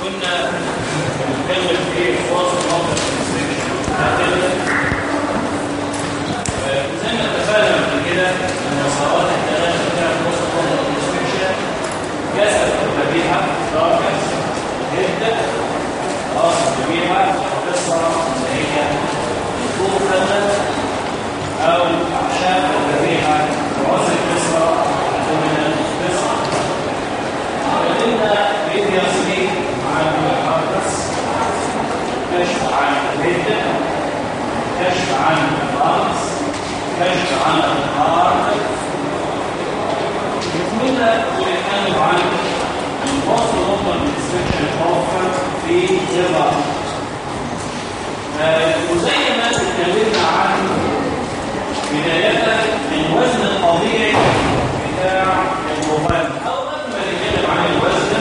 كنا بنتكلم في خواص الموقع زي ما اتفقنا قبل كده ان الصلوات الثلاثه بتاعت خواص الموقع الانسبكشن جسد الذبيحه راكز جدا راس الذبيحه قصه اللي هي طول خدمه او اعشاب الذبيحه راس القصه من القصه وقلنا previously عن الحرس كشف عن الهدة كشف عن الرأس كشف عن الهارت وكنا بنتكلم عن الفصل نقطة الانسبكشن اوفر في زبا وزي ما اتكلمنا عن بداية الوزن الطبيعي بتاع الموبايل او قبل ما نتكلم عن الوزن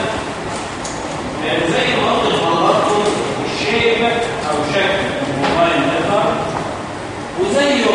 زي ما قلت لحضراتكم الشيب او شكل الموبايل ليفر وزيه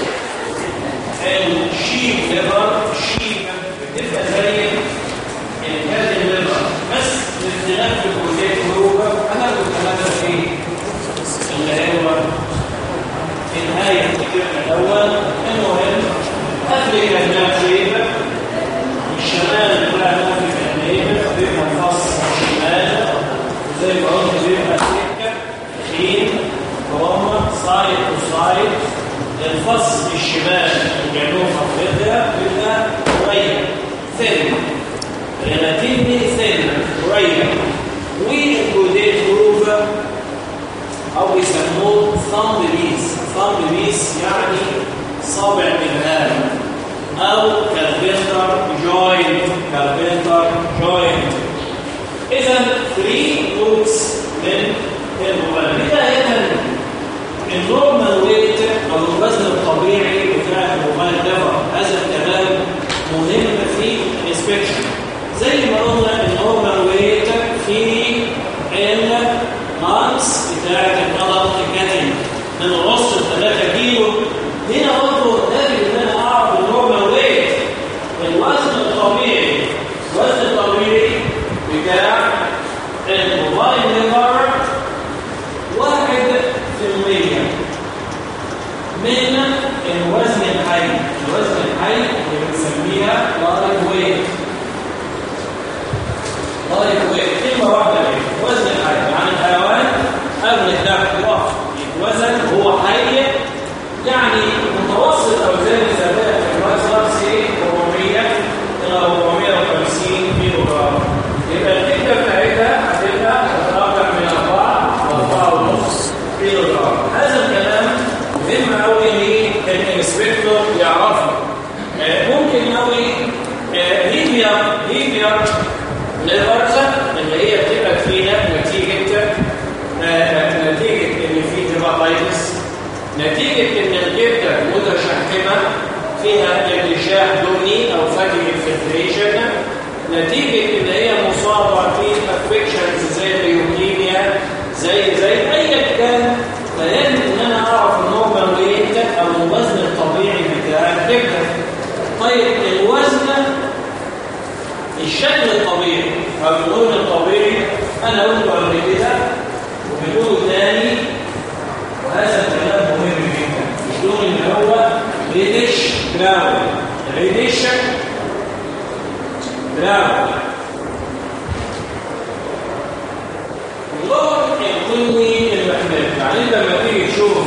الشيب ليفر الشيب بتبقى زي الكاد الليفر بس باختلاف في الكليات جوه انا كنت هدف ايه اللي هو نهايه الترم الاول المهم قبل كلمات شيبه الشمال بتاع المنطقه النيمه بيبقى الفصل شمال زي ما قلت بيبقى سكه خين كروما سايد وسايد الفصل الشمال جنوب افريقيا بيبقى قريب ثين ريلاتيفلي ثين قريب والجوديت جروف او بيسموه ثامب بيس ثامب بيس يعني صابع الهام او كالبنتر جوينت كالبنتر جوينت اذا 3 روتس من الموبايل بدايه النورمال ويت او الوزن الطبيعي بتاع الموبايل ليفر هذا الكلام مهم في الانسبكشن زي ما قلنا النورمال ويت في المانس بتاعت القدر الكتم من نص 3 كيلو هنا برضه لازم ان انا اعرف النورمال ويت الوزن الطبيعي الوزن الطبيعي بتاع الموبايل ليفر واحد في المية من الوزن الحي الوزن الحي اللي بنسميها لايف ويت لايف ويت كلمة واحدة ايه وزن الحي يعني الحيوان قبل الدفع وقف يتوزن هو حي يعني متوسط اوزان الذبائح في الراس راس ايه 400 الى 450 كيلو جرام يبقى الكتله بتاعتها هتبقى اكتر من 4 و 4.5 كيلو جرام هذا الكلام مهم قوي للانسبكتور يعرفه آه، ممكن قوي هيبيا هيبيا ليفرز اللي هي بتبقى فينا نتيجه آه، نتيجه ان في هيباتايتس نتيجة ان الكبدة متشحمة فيها ارتشاح دهني او فاتي انفلتريشن نتيجة ان هي مصابة في افكشنز زي الليوكيميا زي زي ايا كان فلازم ان انا اعرف النورمال ويت او الوزن الطبيعي بتاع الكبدة طيب الوزن الشكل الطبيعي او اللون الطبيعي انا قلته قبل كده وبنقوله تاني وهذا الكلام مهم جدا اللون اللي هو ريدش براون ريدش براون اللون البني المحمر يعني انت لما تيجي تشوف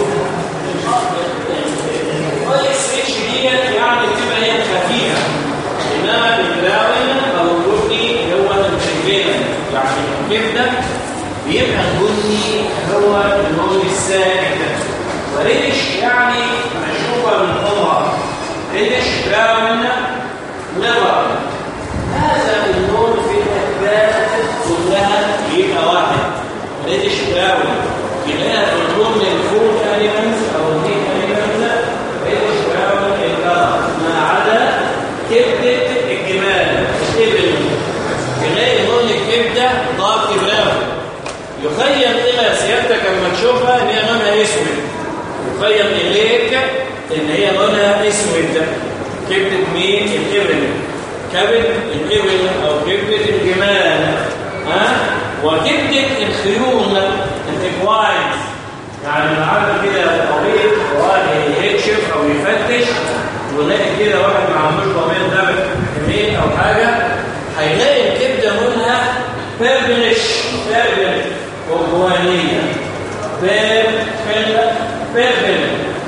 الاي اس اتش ديت يعني بتبقى هي خفيفه انما البراون او البني هو المشجنه يعني الكبده بيبقى البني هو اللون السائد وريدش يعني مشروبة من حمر ريدش براون لبر هذا اللون في الأكباد كلها بيبقى واحد ريدش براون يلاقيها في اللون الفود أليمنتس أو الهيت أليمنتس ريدش براون الكلر ما عدا كبدة الجمال الإبل يلاقي لون الكبدة دارك براون يخيل إلى سيادتك لما تشوفها إن هي لونها أسود يخيل إليك إن هي لونها أسود كبدة مين؟ الإبل كبد الإبل أو كبدة الجمال ها؟ وكبدة الخيول الاكواينز يعني العالم كده طبيب وراجل يكشف او يفتش ويلاقي كده واحد ما عندوش طبيب ده كمين او حاجه هيلاقي الكبده منها بيربلش بيربل وجوانيه بيربل بيربل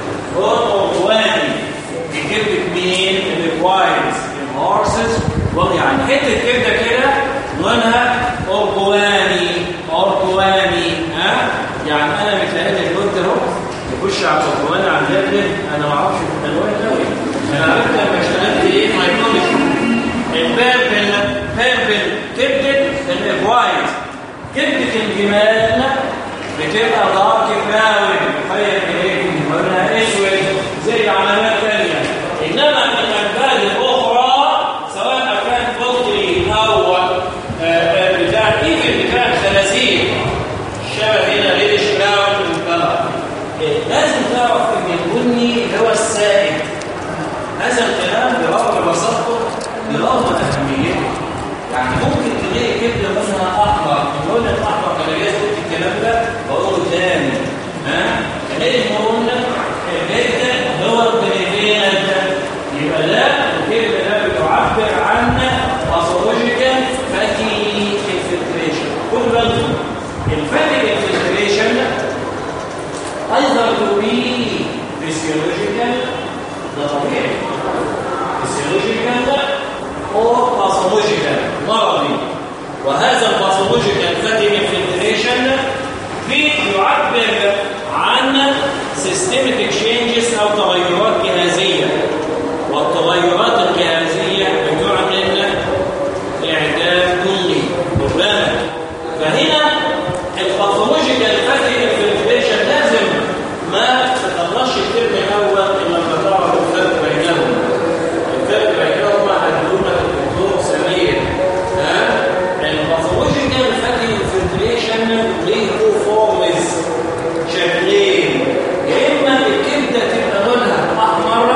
وجواني دي كبده مين؟ الاكواينز الهورسز يعني حته كبده كده لونها اورجواني اورجواني ها يعني انا متهيألي الكنت اهو يخش على الاورجواني على الليل انا ما اعرفش في الالوان قوي انا عرفت لما اشتغلت ايه مايكولوجي البيربل بيربل كبده الاكوايز كبده الجمال بتبقى دارك براون تخيل ايه لونها اسود زي علامات ثانيه انما الالبان الاخرى سواء كان بطري او بتاع ايفن بتاع خنازير الشبه هنا ريدش براون والكلر لازم تعرف ان البني هو السائد هذا الكلام برغم بساطته برغم اهميته يعني ممكن تلاقي كبده منها احمر اللون الاحمر كان جاي قلت الكلام ده بقوله تاني ها تلاقي اللون جدا هو البنيفينال يبقى ده الكبده ده بتعبر عن باثولوجيكال فاتي انفلتريشن خد بالكم الفاتي انفلتريشن ايضا تبي فيسيولوجيكال ده طبيعي فيسيولوجيكال او باثولوجيكال مرضي وهذا الباثولوجيكال فاتي انفلتريشن بيعبر عن سيستميك تشينجز او تغيرات جهازيه والتغيرات الجهازيه بتعمل اعداد دمي بروجرام فهنا الباثولوجيكال فاتي انفلتريشن لازم ما تخلصش الترم الاول الا لما تعرف الفرق بينهم الفرق بينهم هتقولنا الدكتور سمير ها الباثولوجيكال فاتي انفلتريشن ليه تو فورمز شكلين يا اما الكبده تبقى لونها احمر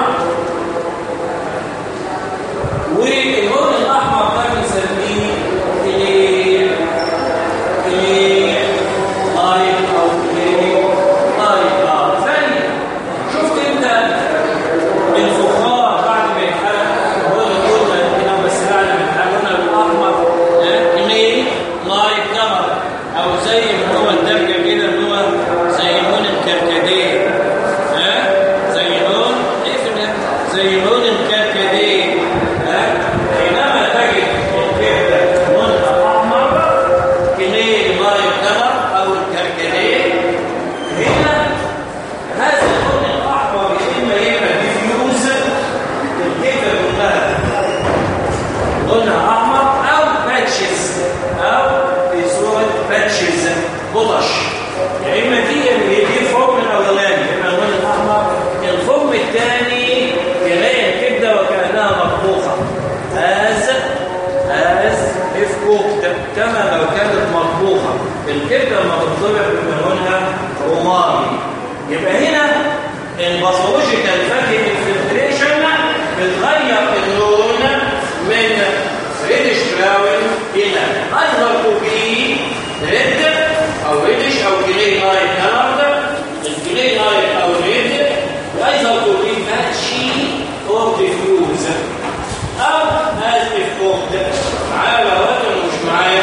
واللون الاحمر ده بنسميه كلير كلير لايت او كلير لايت اه زي شفت انت الفخار بعد ما يتحرق هو اللي قلنا هنا بس بعد ما يتحرق قلنا الاحمر كلير لايت كمر او زي ما هو الدرجه كده اللي هو زي لون الكركديه ها زي لون ايه في الهند؟ زي لون الكركديه ها حينما تجد الكبده لونها احمر كليه لايت كلر او الكركديه هنا هذا اللون الاحمر يا اما يبقى ديفيوز الكبده كلها لونها احمر او باتشز او في صوره باتشز بطش يا اما دي دي الفورم الاولاني يبقى اللون الاحمر الفورم الثاني تلاقي الكبده وكانها مطبوخه از از اف كوكت كما لو كانت مطبوخه الكبده لما تطبخ بيبقى لونها رمادي يبقى هنا الباثولوجيكال فاتي انفلتريشن بتغير اللون من ريدش براون الى ايضا كوبي ريد او ريدش او جري لايت كلر الجري لايت او ريد وايضا كوبي ماتشي او ديفيوز او از كوكت معايا ولا ولا مش معايا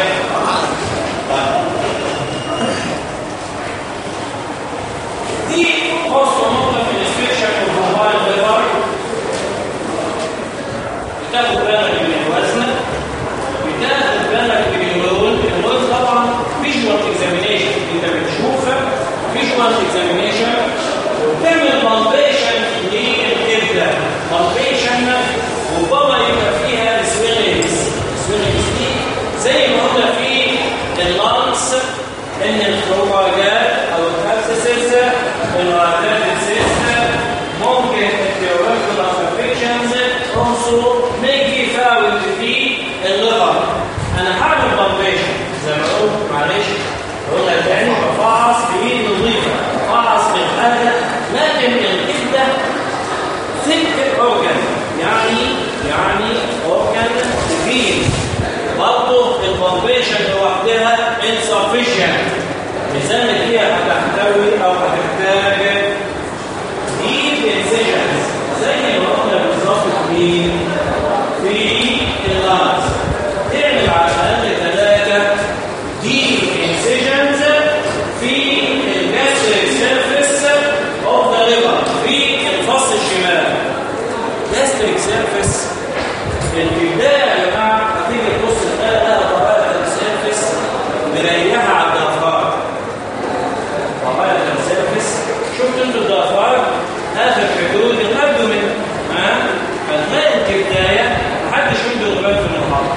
دي خاصة نقطة في الاسبيشن والموبايل ليفر بتاخد بالك من الوزن بتاخد بالك من اللون اللون طبعا فيجوال اكزامينيشن انت بتشوف فيجوال اكزامينيشن وبتعمل بالبيشن للكبده بالبيشن ربما يبقى فيها سويلنجز سويلنجز دي زي ما قلنا في اللانكس ان الخروجات او الابسسز الغازات السيستم ممكن الثيوريتيكال افكشنز also may give out في الليفر انا هعمل بالبيشن زي ما قلت معلش قلنا تاني بفحص بايد نظيفه بفحص من حاجه لكن الكبده ثيك اورجان يعني يعني اورجان كبير برضه البالبيشن لوحدها insufficient لذلك هي هتحتوي او هتحتاج deep incisions زي ما قلنا بالظبط في في اللانس تعمل على الاقل ثلاثه deep incisions في الجاستريك سيرفيس اوف ذا ليفر في الفص الشمال جاستريك سيرفيس البدايه يا جماعه هتيجي تبص تلاقي لها طبقه السيرفيس مريحه على الضفار طبقه السيرفيس شفت انتوا الضفار اخر حدود الابدومين ها هتلاقي البدايه محدش عنده غبان في المحاضره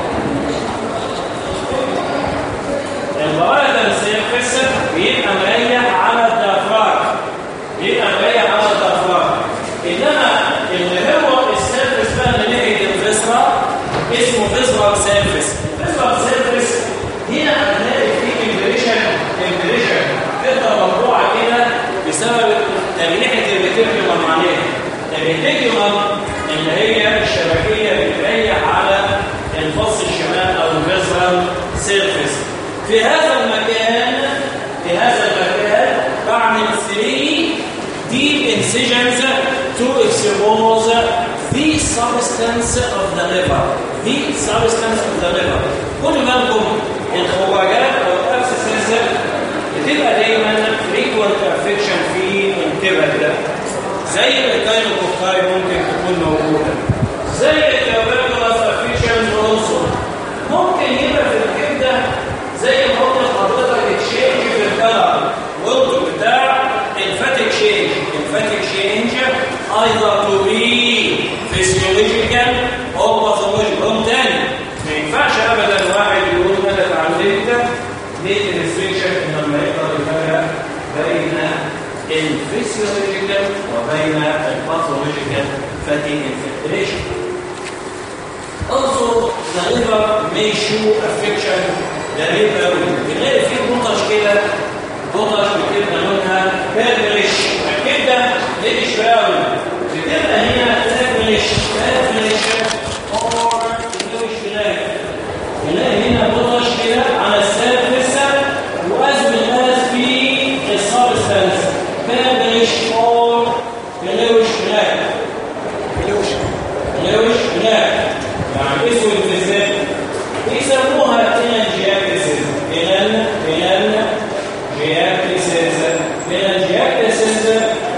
البراءة السيرفيس بيبقى مريح على الضفار بيبقى مريح على الضفار انما اللي هو السيرفيس بقى اللي ناحيه الفيسرا اسمه فيسرال سيرفيس الفيسرال سيرفيس هنا هتلاقي فيه امبريشن امبريشن تبقى مرفوعه كده بسبب تمليحه الريتيكولم عليها الريتيكولم اللي هي الشبكيه بتريح على الفص الشمال او الفيسرال سيرفيس في هذا المكان في هذا المكان بعمل 3 deep incisions to expose the substance of the liver the substance of the liver خدوا بالكم الخواجات والابسسز بتبقى دايما frequent affection في الكبد ده زي الكاينوكوكاي ممكن تكون موجوده زي الكابيلوس افيشنز اولسو ممكن يبقى في الكبده زي ما قلت لحضرتك تشينج في الكلر والطو بتاع الفاتيك شينج الفاتيك شينج ايضا تو بي فيسيولوجيكال او باثولوجيكال تاني ما ينفعش ابدا واحد يقول انا اتعلمت ليه الريستريكشن لما يقدر يفرق بين الفيسيولوجيكال وبين الباثولوجيكال فاتي انفلتريشن Also, the liver may show affection the liver بنلاقي فيه بطش كده بطش بتبقى لونها كابرش الكبده ليش فاول بتبقى هنا كابرش كابرش اور مش بلاك نلاقي هنا بطش كده على السيرفس وازم الناس في السبستانس كابرش اور بلوش بلاك بلوش بلوش بلاك يعني اسود في الزيت يسموها تنجياكتسيز إلان إلان جياكتسيز إلان جياكتسيز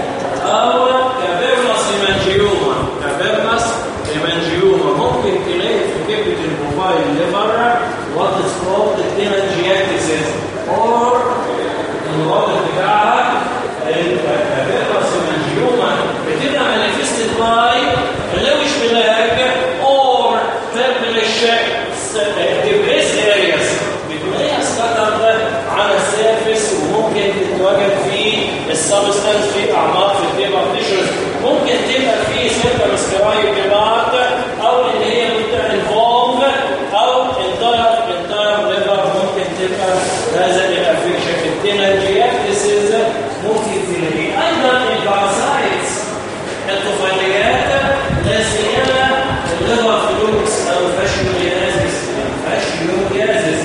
أو كابرنس إيمانجيوما كابرنس إيمانجيوما ممكن تلاقي في كبدة الموبايل ليفر وات از كولد تنجياكتسيز أور الوضع بتاعها الكابرنس إيمانجيوما بتبقى مانيفستد باي لوش بلاك أور تبلش ديبريس ارياس بتلاقيها سكتر على السيرفيس وممكن تتواجد في السبستانس في اعماق في الديبر تيشوز ممكن تبقى في سيرفر سكرايب ديبارت او ان هي انفولف او انتاير انتاير ليفر ممكن تبقى هذا الافكشن في التنجيات ديسيز ممكن تلاقيه ايضا الباراسايتس الطفيليات لا سيما الليفر فلوكس او فاشيوليازيس فاشيوليازيس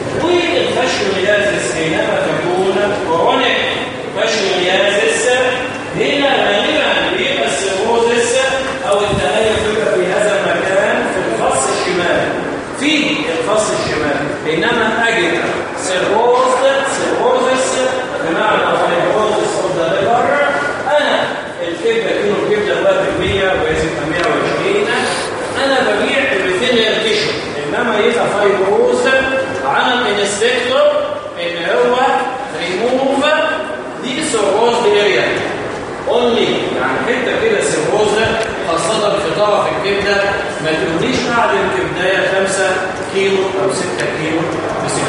والفاشيوليازيس حينما تكون كرونيك فاشيوليازيس هنا غالبا بيبقى السيروزيس او التهيؤ بيبقى في هذا المكان في الفص الشمالي في الفص الشمالي بينما اجد سيروز سيروزيس بمعنى فايبروزيس اوف ذا ليفر انا الكبده كيلو الكبده دلوقتي ب 100 وهي 620 انا ببيع الريتينيال تيشو انما يبقى فايبروز على الانستكتور ان هو ريموف دي سيروز اريا اونلي يعني حته كده سيروز خاصه في طرف الكبده ما تقوليش اعدل كبدايه 5 كيلو او 6 كيلو ب 6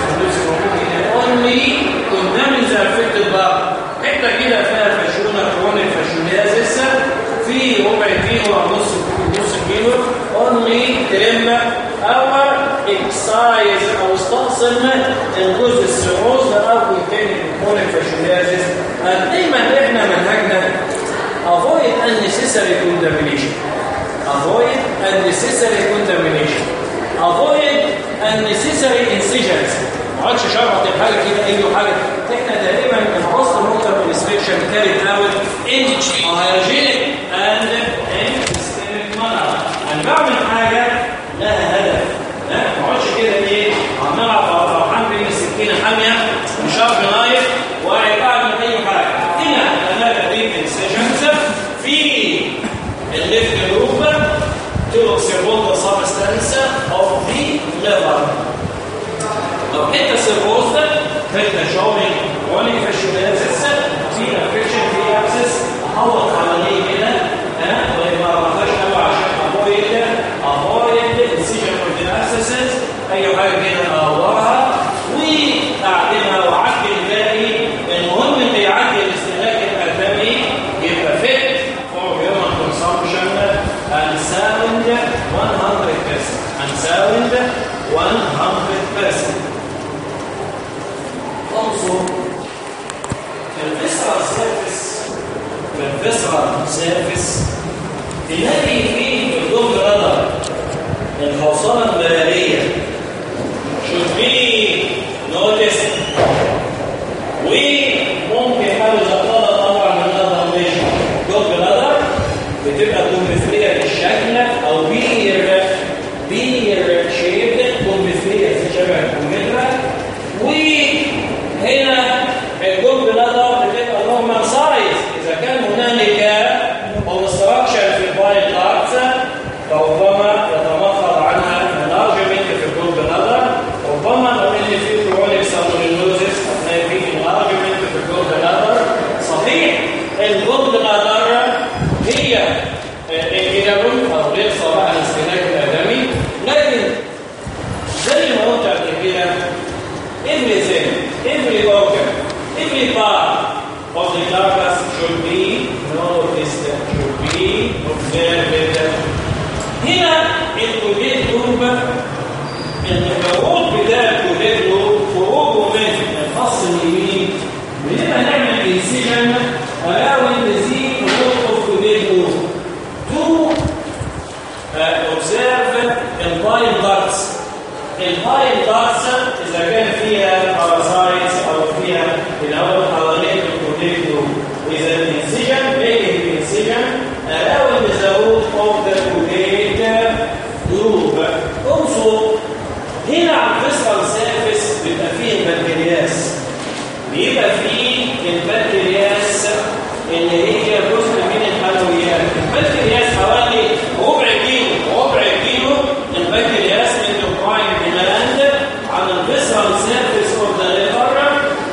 اونلي كونتامينز افكتد بقى حته كده فيها فاشونه كرونيك فاشونيازيس في ربع كيلو او نص نص كيلو اونلي ترم او اكسايز او استقسم الجزء السيروز او التاني كرونيك فاشونيازيس دايما احنا منهجنا avoid unnecessary contamination avoid unnecessary contamination avoid unnecessary incisions تقعدش شرط الحاجه كده اي حاجه احنا تقريبا البوست مورتم انسبكشن كاريد اوت ان هايجينيك اند ان سيستميك مانر انا بعمل حاجه لها هدف لا ما اقعدش كده ايه عمال ابقى فرحان بين السكينه حاميه وشارب نايف وقاعد بعمل اي حاجه هنا انا بديك انسيشنز في الليفت لوب to observe the substance of the liver. لو حته سيروز حته شومي ولي فاشيولازيس في افكشن في ابسس احوط عمليه كده ها وما ما فيهاش قوي عشان افويد افويد السيجن اوف ذا ابسسز اي حاجه كده اورها واعدمها وعدل الباقي المهم ان يعدي الاستهلاك الادمي يبقى فيت فور هيومن كونسامبشن and sound 100% and sound 100% also الفيسرال سيرفيس الفيسرال سيرفيس تلاقي فيه الدوم رادر الحوصله المراريه should be noticed وممكن حاجه زقطه طبعا من الضميشن دوم رادر بتبقى كومبثريه الشكل او بير بير شيب كومبثريه شبه الكمثرى وهنا الجنب نظر بتبقى نورمال سايز اذا كان هنالك اوبستراكشن في البايل بارتس فربما يتمخض عنها انارجمنت في الجنب نظر ربما لو ان في كرونيك سالمونيلوزيس هتلاقي في انارجمنت في الجنب نظر صحيح الجنب نظر هي الجنب او غير صلاح الاستهلاك الادمي لكن زي ما قلت قبل كده everything, every organ, every part of the carcass should be noticed, should be observed. هنا الكوليت لوب المفروض بتاع الكوليت لوب خروجه من الفص اليمين بنبقى نعمل انسيجن around the root of colate loop to uh, observe البايل ducts البايل دارس اذا كان فيها باراسايتس او فيها الاول حوالين الكوليكتو واذا الانسجن بين الانسجن اراوند ذا روت اوف ذا كوليت جروب also هنا على الفيسرال سيرفيس بيبقى فيه البكتيرياس بيبقى فيه البكتيرياس اللي هي جزء من الحلويات البكتيرياس حوالي ربع كيلو ربع كيلو البكتيرياس endocrine gland على الفيسرال سيرفيس اوف ذا ليفر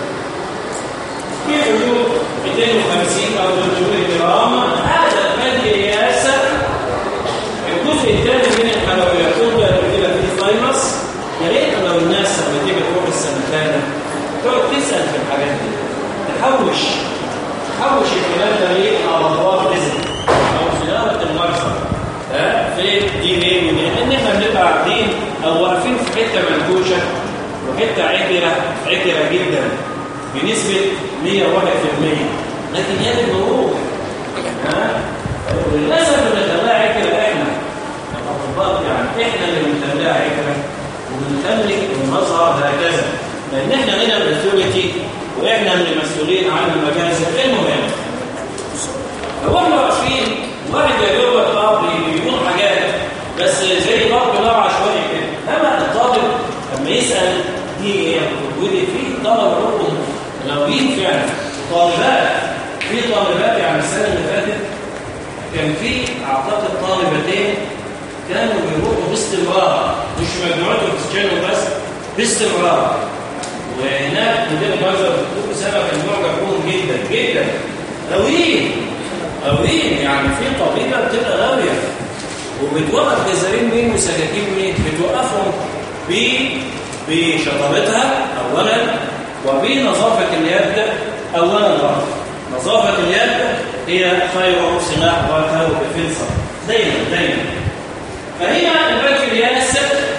في حدود 250 او 300 جرام هذا البكتيرياس الجزء الثاني من الحلويات تبدا كده في الثايمس يا ريت لو الناس لما تيجي تروح السنتانه تقعد تسال في الحاجات دي تحوش تحوش الكلام ده ليه على اطراف رزق او زياره المرصد ها في دي ليه ودي لان احنا بنبقى قاعدين او واقفين في حته منكوشه وحته عكره عكره جدا بنسبه 101% لكن هي الموضوع ها وللاسف اللي خلاها عكره احنا الاطباء يعني احنا اللي بنخليها عكره وبنخلي المظهر هكذا لان احنا هنا الاثوريتي واحنا اللي مسؤولين عن المجازر المهم هو احنا واقفين واحد يا دوبك اه بيقول حاجات بس زي ضرب نار عشوائي كده لما الطالب لما يسال دي ايه ودي في طلبه برضه ناويين فعلا طالبات في طالبات يعني السنه اللي فاتت كان في اعتقد طالبتين كانوا بيروحوا باستمرار مش مجموعتهم بتسجلوا بس باستمرار وهناك مدير جزر الدكتور اسامه كان معجب بهم جدا جدا قويين قويين يعني في طبيبه بتبقى غاويه وبتوقف جزارين مين وسكاكين مين بتوقفهم ب بشطارتها اولا وبنظافه اليد اولا برضه نظافه اليد هي خير سلاح وخير بفلسه دايما دايما فهنا البكتيرياس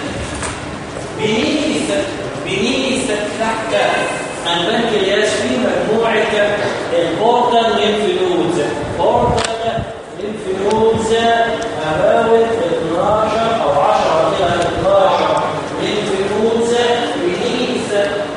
بنيث بنيث تحت البنكرياس في مجموعة البورتال لينفينودز بورتال لينفينودز أباوت 12 أو 10 إلى 12 لينفينودز بنيث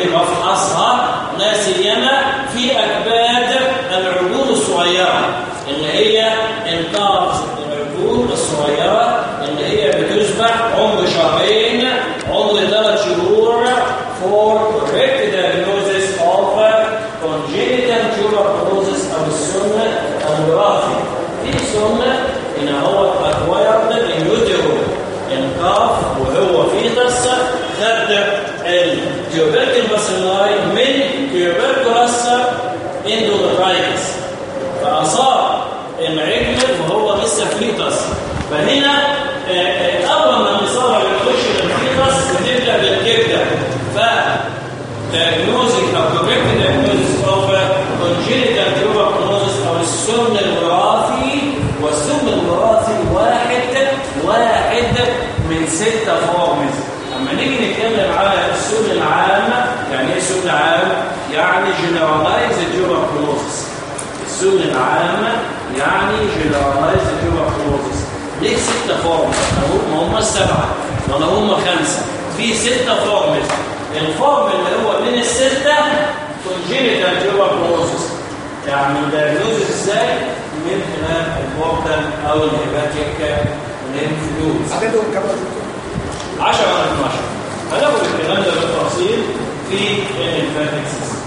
اللي بفحصها لا سيما في اكباد العجول الصغيره اللي هي انقاذ العجول الصغيره اللي هي بتذبح عمر شهرين عمر ثلاث شهور for correct diagnosis of congenital tuberculosis او السنه الوراثي في سنه ان هو acquired in utero انقاف وهو فيتس خد التيوبركل باسيلاي من تيوبركلس اندولايتس فاصاب العجل وهو لسه فيتس فهنا آه، آه، اول ما الاصابه بتخش للفيتس بتبدا بالكبده ف diagnosing او correct diagnosis of congenital tuberculosis او السم الوراثي والسم الوراثي واحد واحد من ستة فورمز اما نيجي نتكلم على السم العام يعني ايه السم العام؟ يعني generalized tuberculosis السم العام يعني generalized tuberculosis ليه ستة فورمز؟ ما هم السبعة ولا هم خمسة في ستة فورمز الفورم اللي هو من الستة congenital tuberculosis يعني الدياجنوزس ازاي؟ من خلال البورتال او الهيباتيك لينفلوز عددهم كم يا دكتور؟ 10 على 12 هناخد الكلام ده بالتفصيل في الهيباتيك سيستم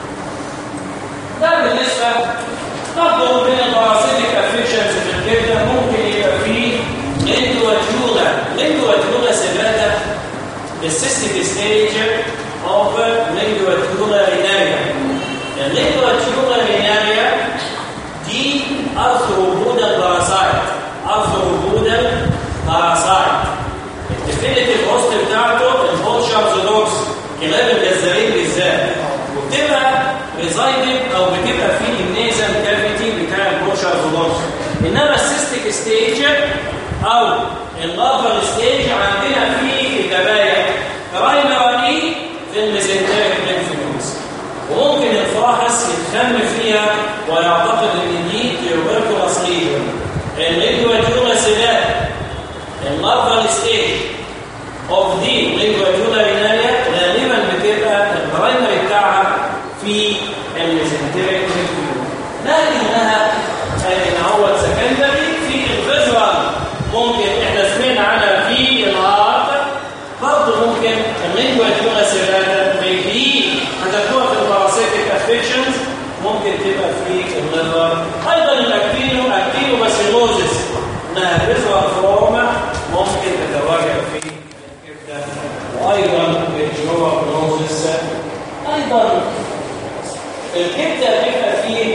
ده بالنسبه برضه من الباراسيتيك افكشنز في الكبده ممكن يبقى فيه لينجواتيولا لينجواتيولا سيباتا السيستيك ستيج اوف لينجواتيولا ريناريا اللينجواتيولا ريناريا دي ارثروبودال باراسايت ارثروبودال باراسايت الديفينيتيف هوست بتاعته البولشرز دوكس كلاب الجزارين بالذات وبتبقى ريزايدد او بتبقى في النيزل كافيتي بتاع البولشرز دوكس انما السيستيك ستيج او اللافر ستيج عندنا في الجبايه برايمري في الميزنتريك لينفيوز وممكن الفاحص يتخم فيها ويعتقد ان دي تيوبركولاس ليجن الليجواتيولا سيلات اللافر ستيج اوف دي ليجواتيولا ريناليا غالبا بتبقى البرايمري بتاعها في الميزنتريك لينفيوز لكنها ان هو سكندري في الفيزرال ممكن احنا سمعنا عنها في الهارت برضه ممكن اللينجواتيولا سيراتا دي هتكون في الباراسيتيك افكشنز ممكن تبقى في الليفر ايضا الاكتينو اكتينو باسيلوزيس انها فيزرال فورم ممكن تتواجد في الكبده وايضا الجوابلوزيس ايضا الكبده بيبقى فيه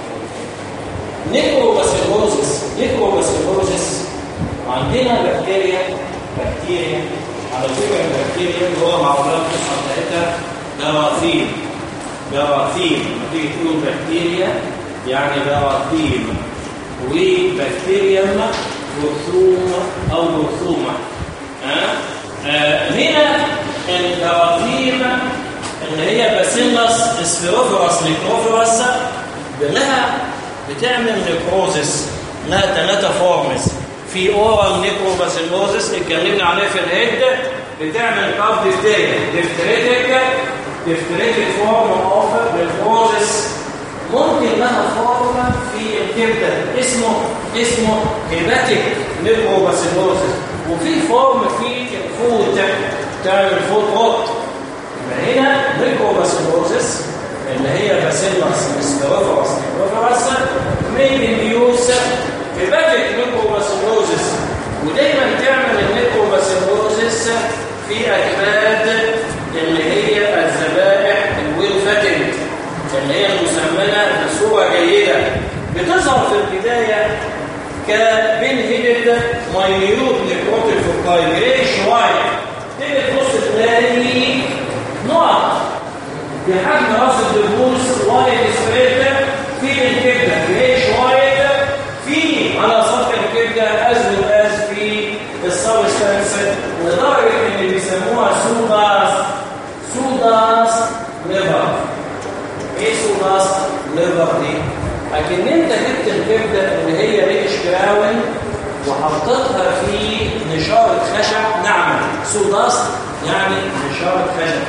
نيكروباسيلوزيس نيكروباسيلوزيس عندنا بكتيريا بكتيريا على فكره البكتيريا اللي هو معروف القصه بتاعتها جراثيم جراثيم لما تيجي تقول بكتيريا يعني جراثيم وبكتيريم جرثوم او جرثومه ها آه هنا الجراثيم اللي هي باسيلس سبيروفيروس نيكروفيروس لها بتعمل نيكروزس لها ثلاثة فورمز في اورال نيكروباسيلوزس اتكلمنا عليه في الهيد بتعمل كاف ديفتيريا ديفتريتك ديفتريتك فورم اوف نيكروزس ممكن لها فورم في الكبده اسمه اسمه هيباتيك نيكروباسيلوزس وفي فورم في الفوت تعمل فوت روت يبقى هنا نيكروباسيلوزس اللي هي باسيلس سبيروفيروس نيكروفيروس مين انديوس هيباتيك نيكروباسيلوزس ودايما تعمل النيكروباسيلوزس في اكباد اللي هي الذبائح الويل فاتنج اللي هي المسمنه بصوره جيده بتظهر في البدايه كبنهدد ماينيوت نيكروتيك فوكاي جريش وايت تيجي تبص تلاقي نقط بحجم راس الدبوس وايت سبريت في الكبده جريش وايت في على سطح الكبده ازل واز في السبستانس لدرجه ان بيسموها سوداس سوداس ليفر ايه سوداس ليفر دي؟ لكن انت جبت الكبده اللي هي ريش براون وحطيتها في نشاره خشب ناعمه سوداس يعني نشاره خشب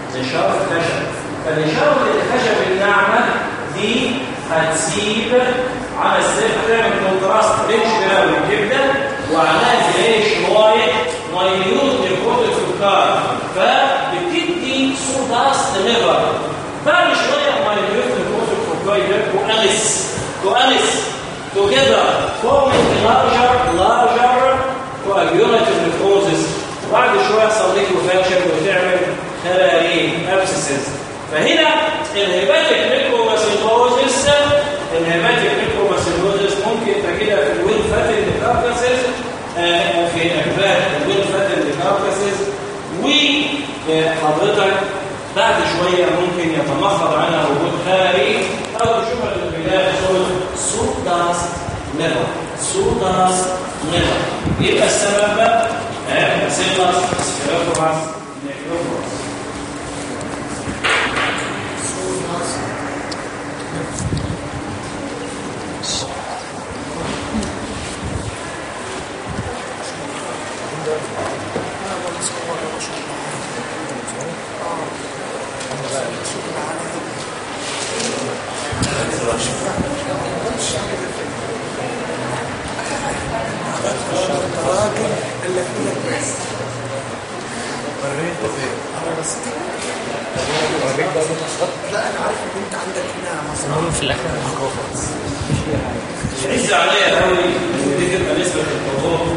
نشاره الخشب فنشاره الخشب الناعمه دي هتسيب على السيف هتعمل كونتراست ريتش براون جدا وعليها زي شويه ماينيوت نيكوتيك سكر فبتدي صوداست ليفر بعد شويه ماينيوت نيكوتيك سكر تؤنس تؤنس together forming a larger larger coagulative necrosis وبعد شويه يحصل ليكوفاكشن وتعمل خلايا ابسسز فهنا الهيباتيك ميكروماسيلوزيس الهيباتيك ميكروماسيلوزيس ممكن تجدها في الويل فاتن كاركاسز في اكباد الويل فاتن كاركاسز وحضرتك بعد شويه ممكن يتمخض عنها وجود خارجي او تشوفها في البدايه صوت سوداست نيفر سوداست نيفر يبقى السبب بقى سيلس سكيروفراس نيكروفراس الراجل اللي في لك بس لا انا عارف ان انت عندك هنا مصنع في الاخر ميكروفونز عز عليا قوي دي تبقى نسبه الحضور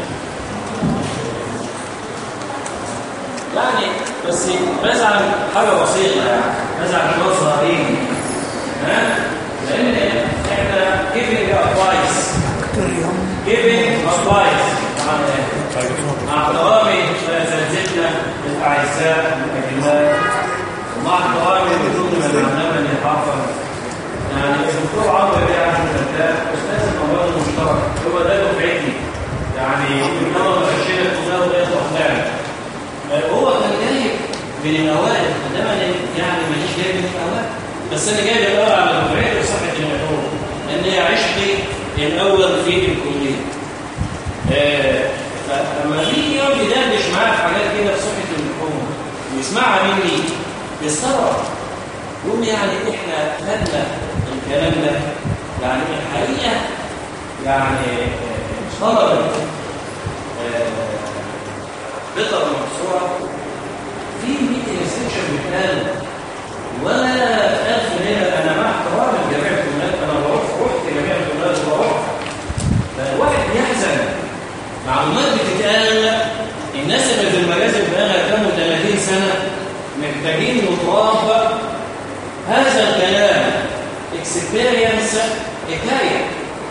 يعني بس بزعل حاجه بسيطه يعني بزعل شويه صغيرين ها لان احنا giving advice giving advice مع مع احترامي لاساتذتنا الاعزاء الاجلاء ومع احترامي لكل من علمني حرفا يعني الدكتور عمرو بيه عبد الفتاح استاذ المواد المشترك هو ده دفعتي يعني انما ما خشينا كلها وده طلعنا هو كان جاي من الاوائل انما أنا يعني ماليش جاي من الاوائل بس انا جاي الاول على دفعتي وصحه المحور لان هي عشقي الاول في الكليه آه، فلما يجي يقعد يدردش معايا في حاجات كده في صحه المحور ويسمعها مني يستغرب يقول يعني احنا خدنا الكلام ده يعني الحقيقه يعني طلبت بطر مقصوره في ميتنج سيكشن بيتقال ولا ألف هنا انا مع احترام جميع الكليات انا بروح رحت جميع الكليات وبروح فالواحد يحزن معلومات بتتقال الناس اللي في المجازر بقى كانوا 30 سنه محتاجين نطابق هذا الكلام اكسبيرينس حكايه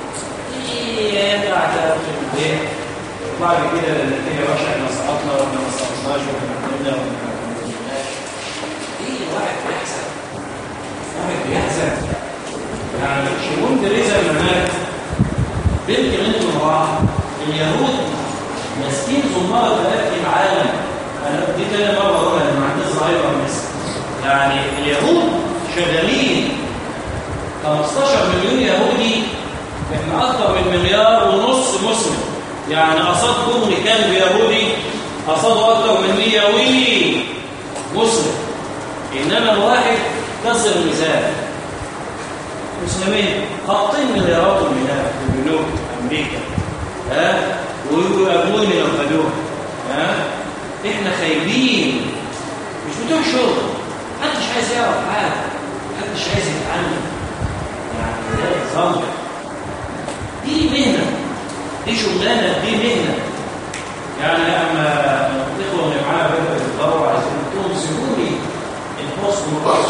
يرجع في البيت وبعد كده النتيجه وحشه احنا سقطنا ولا ما سقطناش ولا عملنا ولا ما عملناش ايه الواحد بيحزن الواحد بيحزن يعني شمون تريزا لما مات بنت بنت راح اليهود ماسكين زماره تلاقي العالم انا دي تاني مره اقولها لما عندي صغيره مصر يعني اليهود شغالين 15 مليون يهودي احنا اكثر من مليار ونص مسلم يعني قصاد كل كلب يهودي قصاده اكثر من 100 وي مسلم انما الواحد كسر الميزان مسلمين خاطين مليارات الميلاد في البنوك امريكا ها ويقابلون من الخدوع ها احنا خايبين مش بتوع شغل محدش عايز يعرف حاجه محدش عايز يتعلم يعني ده نظام دي مهنه دي شغلانه دي مهنه يعني اما الاخوه اللي معانا بقى بيدوروا عايزين تقوم سيبوني البوست والراس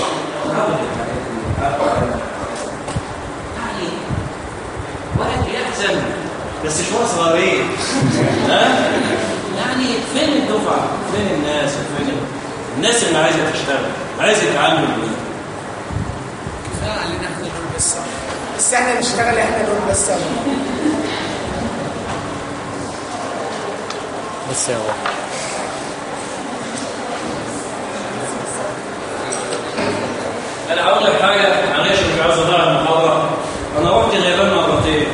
يعني واحد بيحزن بس شويه صغيرين ها يعني فين الدفعه فين الناس فين الناس اللي عايزه تشتغل عايزه تتعلم ايه كفايه علينا احنا دول بس بس احنا نشتغل احنا دول بس بس يا هو انا هقول لك حاجه معلش مش عايز اضيع المحاضره انا رحت اليابان مرتين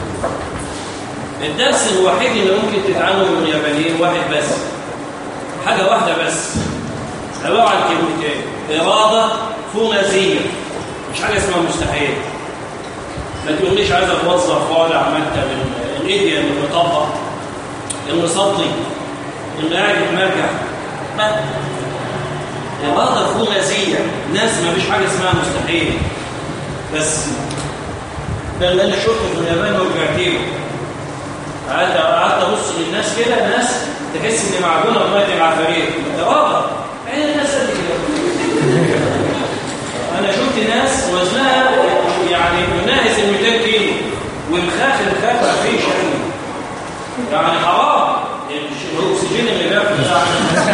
الدرس الوحيد اللي ممكن تتعلمه من اليابانيين واحد بس حاجه واحده بس عباره عن كلمتين إرادة فولاذية مش حاجة اسمها مستحيل ما تقوليش عايز اتوظف واقعد على مكتب الايديا اللي مطبق المصدي اللي قاعد يتمرجع لا إرادة فولاذية ناس ما فيش حاجة اسمها مستحيل بس ده اللي انا شفته في اليابان ورجعت له قعدت قعدت ابص للناس كده ناس تحس ان معجونه بميه العفاريت إرادة عين الناس قد كده انا شفت ناس وزنها يعني يناهز ال 200 كيلو ومخاخ الخاخ ما فيش يعني يعني حرام الاكسجين اللي بياخد ده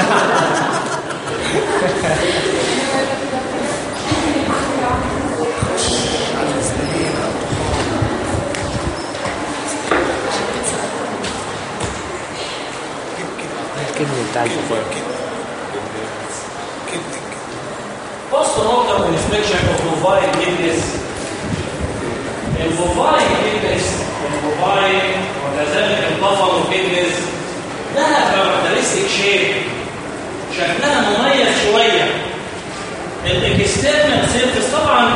الكدني بتاع الجفاف Post mortem inspection of bovine kidneys. البوفاين كيدنس البوفاين وكذلك البفلو كيدنس لها كاركترستيك شيب شكلها مميز شويه الاكسترنال سيرفيس طبعا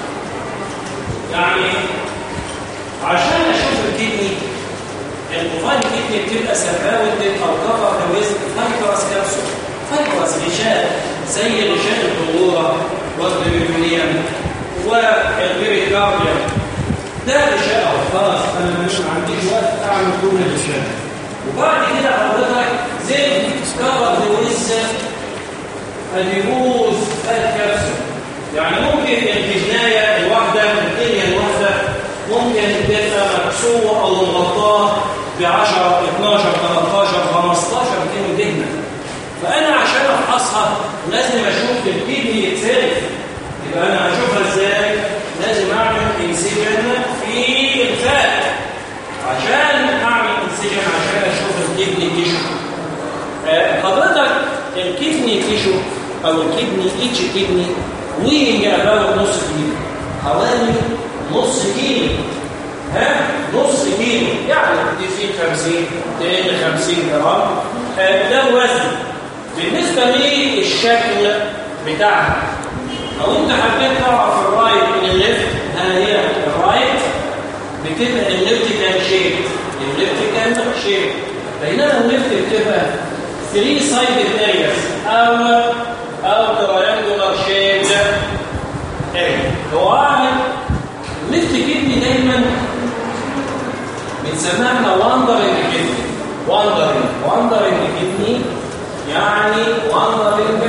يعني عشان اشوف الكدني البوفاين كدني بتبقى سراوندد او كفر ويز فايبرس كابسول فايبرس غشاء زي غشاء البلوره والبريتونيوم والبريكارديوم ده غشاء اهو خلاص انا مش ما عنديش وقت اعمل كل الغشاء وبعد كده حضرتك زي كفر ويز اليبوز الكبسول يعني ممكن الجنايه الواحده الدنيا الواحده ممكن تبقى مكسوره او مغطاه ب 10 12 13 15 200 دهنه فانا عشان افحصها لازم اشوف الكدني يتسرف يبقى انا هشوفها ازاي لازم اعمل انسجن في الفات عشان اعمل انسجن عشان اشوف الكدني تيشو آه، حضرتك الكدني تيشو او الكدني اتش كدني وهي اباوت نص كيلو حوالي نص كيلو ها نص كيلو يعني تزيد 50 تقل 50 جرام آه، ده الوزن بالنسبه للشكل بتاعها لو انت حبيت تعرف الرايت من الليفت ها هي الرايت بتبقى الليفت كان شيب الليفت كان شيب بينما الليفت بتبقى 3 سايد ارياس او او تراينجولار شيب ايه هو عامل الليفت كدني دايما بنسميها احنا واندرنج كدني واندرنج واندرنج كدني يعني واندرنج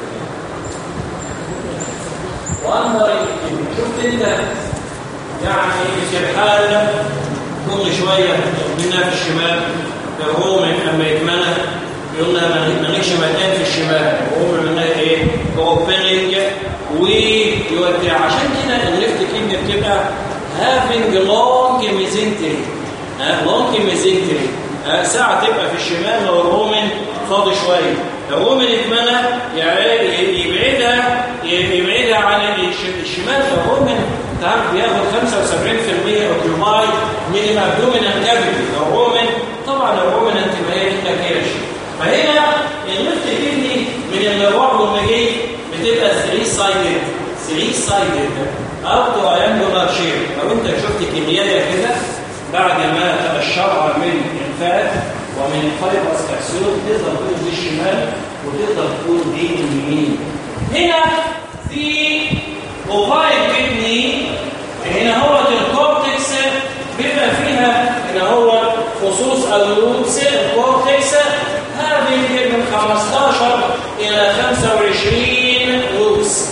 واندرنج كدني شفت انت يعني سرحان كل شويه منها في الشمال الرومن اما يتمنى يقول لها ما نجيش مكان في الشمال الرومن منها ايه اوبننج ويودي عشان كده الليفت كدني بتبقى هافنج لونج ميزنتري لونج ميزنتري ساعة تبقى في الشمال لو الرومن فاضي شوية الرومن اتمنى يعني يبعدها يبعدها عن الشمال الرومن تعرف بياخد 75% اوكيوباي من الابدومينال كافيتي الرومن طبعا الرومن انت ما هي الا كيرش فهنا الليفت كدني من المروح والمجي بتبقى 3 سايدد 3 سايدد او تراينجولار شيب لو انت شفت كميايه كده بعد ما تقشرها من الفات ومن الفايبرس كبسول تقدر تكون دي الشمال وتقدر تكون دي اليمين هنا في اوفايل كدني هنا هو الكورتكس بيبقى فيها هنا هو فصوص اللوبس الكورتكس هذه من 15 الى 25 لوبس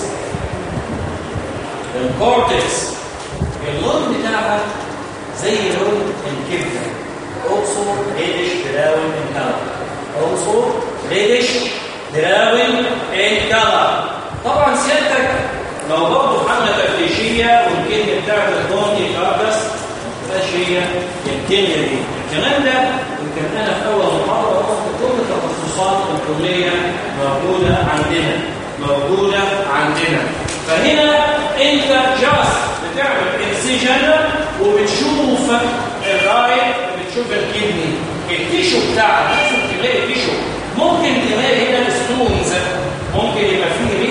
الكورتكس اللون بتاعها زي لون الكبده also reddish brown in color also reddish brown in color طبعا سيادتك لو برضه حمله تفتيشيه والكلمه بتاعت الضوني كاركس مش هي الكلمه دي الكلام ده يمكن انا في اول محاضره قلت كل تخصصات الكليه موجوده عندنا موجوده عندنا فهنا انت جاست بتعمل انسجن وبتشوف الرايت بتشوف الكدني التيشو بتاعها لازم تلاقي تيشو ممكن تلاقي هنا ستونز ممكن يبقى فيه رينا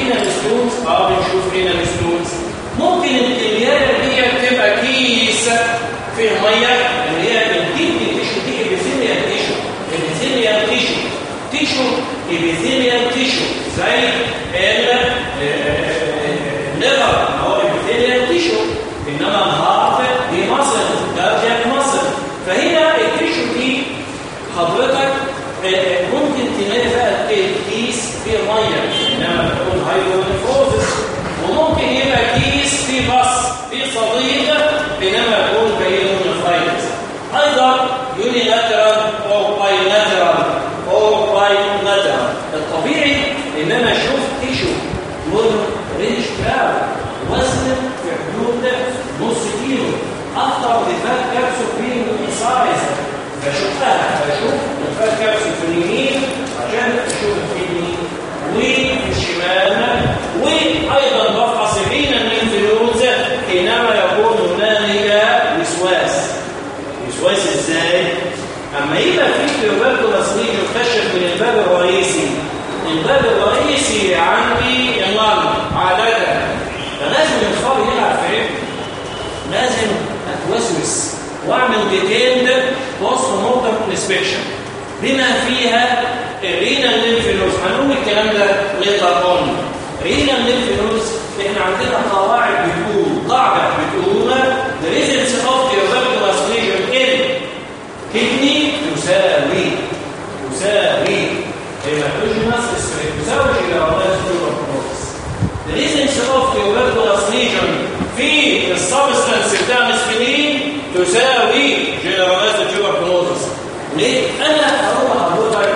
ستونز اه بنشوف هنا الستونز ممكن الكليايه دي تبقى كيس فيه ميه اللي هي الديب تيشو دي ابيثيليال تيشو ابيثيليال تيشو تيشو ابيثيليال تيشو زي ال الليفر هو ابيثيليال تيشو انما الهارت دي مصل كاردياك مصل فهنا التيشو دي حضرتك آه، ممكن تلاقي بقى الكيس فيه ميه انما بتكون هايدروفروزس وممكن يبقى كيس فيه بص فيه صديق انما يكون بايلونيفرايتس ايضا يونيلاترال او بايلاترال او بايلاترال الطبيعي ان انا اشوف تيشو لون ريش براون وزن في حدود نص كيلو اكتر لفات كبسه بين سايز بشوفها بشوف الفات كبسه في اليمين عشان اشوف الكدني وفي الشمال وايضا بفحص بين الانفلونزا حينما يكون هنالك وسواس وسواس ازاي؟ اما يبقى في تيوبركولاس نيجي يكتشف من الباب الرئيسي الباب الرئيسي عندي اللنج عادة فلازم الفار يلعب في ايه؟ لازم اتوسوس واعمل ديتيلد بوست مورتم انسبكشن بما فيها الرينال لينفينوز هنقول الكلام ده ليتر اون رينال لينفينوز احنا عندنا قواعد بتقول قاعده بتقول the results of tuberculosis lesion in kidney تساوي تساوي هيماتوجينس اسمه تساوي جيرانات tuberculosis the results of tuberculosis lesion في السبستانس بتاع الاسبرين تساوي جيرانات tuberculosis ليه؟ انا اروح حضرتك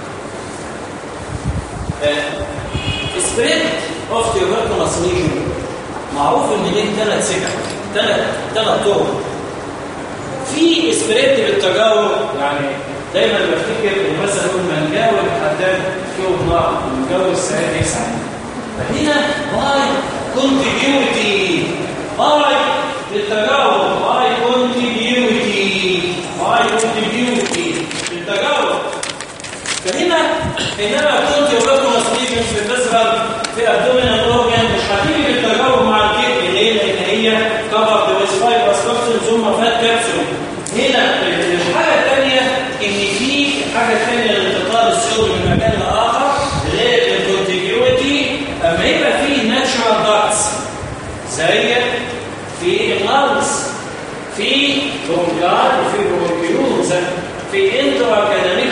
سبريد اوف تيوبركلوس ليجن معروف ان ليه ثلاث سكك ثلاث ثلاث طرق في سبريد بالتجاوب يعني دايما بفتكر ان مثلا نقول من جاوب الحداد فيه نار من جاوب السعيد يسعد فهنا باي كونتينيوتي باي بالتجاوب باي كونتينيوتي باي كونتينيوتي بالتجاوب فهنا حينما كنت يوجدكم مسؤولين في الفيزرال في ابدومينال اورجان مش هتيجي بالتجاوب مع الكيدني ليه؟ لان هي كفر بويس فايبرس كابسول ثم فات كابسول هنا الحاجه الثانيه ان في حاجه ثانيه لانتقال السيول من مكان لاخر غير الكونتيجيوتي اما يبقى في ناتشورال داكتس زي في اللانس في برونكار وفي برونكيولوز في انترا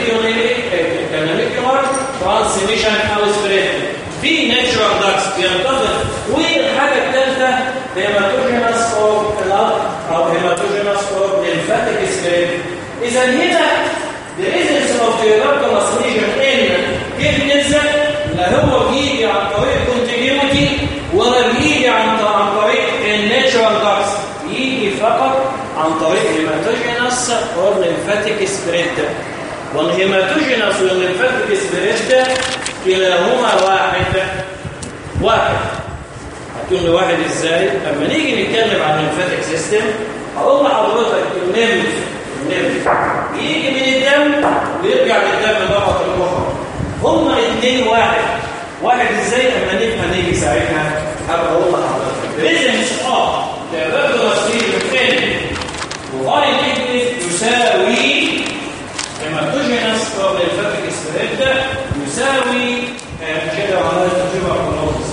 كاناميكيولار ترانسميشن او سبريد في ناتشورال داكس بينتقل والحاجه الثالثه هيماتوجينس اور او هيماتوجينس اور ليمفاتيك سبريد اذا هنا the essence of tuberculosis lesion in kidneys لا هو بيجي عن طريق continuity ولا بيجي عن عن طريق الناتشورال داكس يجي فقط عن طريق هيماتوجينس اور ليمفاتيك سبريد والهيماتوجينس والليمفاتيك سبريد كلاهما واحد واحد هتقول لي واحد ازاي اما نيجي نتكلم عن الليمفاتيك سيستم هقول لحضرتك النمل النمل يجي من الدم ويرجع للدم ضغط المخ هما الاثنين واحد واحد ازاي اما نفهم نيجي ساعتها هبقى اقول لحضرتك ريزنس اه تبادل فين وفاين كيدني يساوي هيماتوجينس او ليمفاتيك سبريد يساوي كده على التجربه كلوز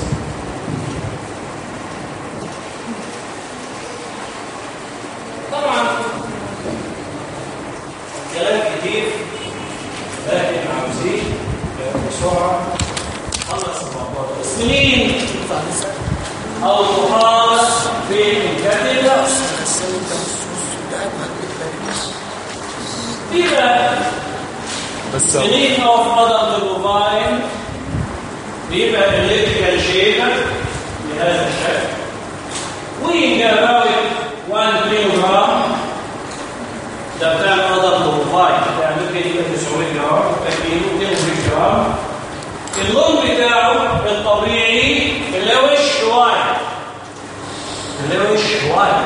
طبعا كلام كتير لكن عاوزين بسرعه خلص الموضوع ده سنين او تقاس في الكتله بيبقى بس سنين اوف adult bovine بيبقى electrical shape بهذا الشكل weighing about 1 كيلو جرام ده بتاع adult bovine يعني ممكن يبقى 900 جرام كيلو 200 جرام اللون بتاعه الطبيعي اللي هو وايت اللي هو وايت